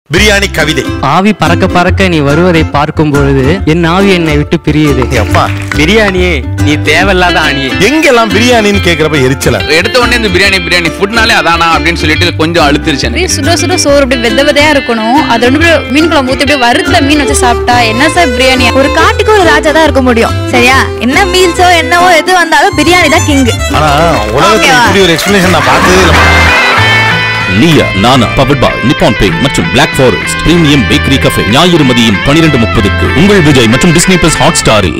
பிரியாணி கவிதை ஆவி பறக்க பறக்க நீ வருவதை பார்க்கும் பொழுது என் ஆவி என்னை விட்டு பிரியுது அப்பா பிரியாணியே நீ தேவையில்லாத ஆணியே எங்கெல்லாம் பிரியாணின்னு கேக்குறப்ப எரிச்சலா எடுத்த உடனே இந்த பிரியாணி பிரியாணி ஃபுட்னாலே அதானா அப்படின்னு சொல்லிட்டு கொஞ்சம் அழுத்திருச்சு எனக்கு. அப்படியே சுட சுட சோறு அப்படியே வெத வெதையா இருக்கணும் அது வந்து அப்படியே மீன் குழம்பு ஊத்தி அப்படியே வறுத்த மீன் வச்சு சாப்பிட்டா என்ன சார் பிரியாணி ஒரு காட்டுக்கு ஒரு ராஜா தான் இருக்க முடியும் சரியா என்ன மீல்ஸோ என்னவோ எது வந்தாலும் பிரியாணி தான் கிங் ஆனா உலகத்துல ஓகேவா? இப்படி ஒரு எக்ஸ்பிளேஷன் நான் பார்த்ததே இல்லை லியா நானா பவர்ட் பாய் நிப்பான் பே மற்றும் Black Forest premium bakery cafe ஞாயிறு மதியம் பனிரெண்டு முப்பதுக்கு உங்கள் விஜய் மற்றும் டிஸ்னி பிளஸ் ஹாட் ஸ்டாரில்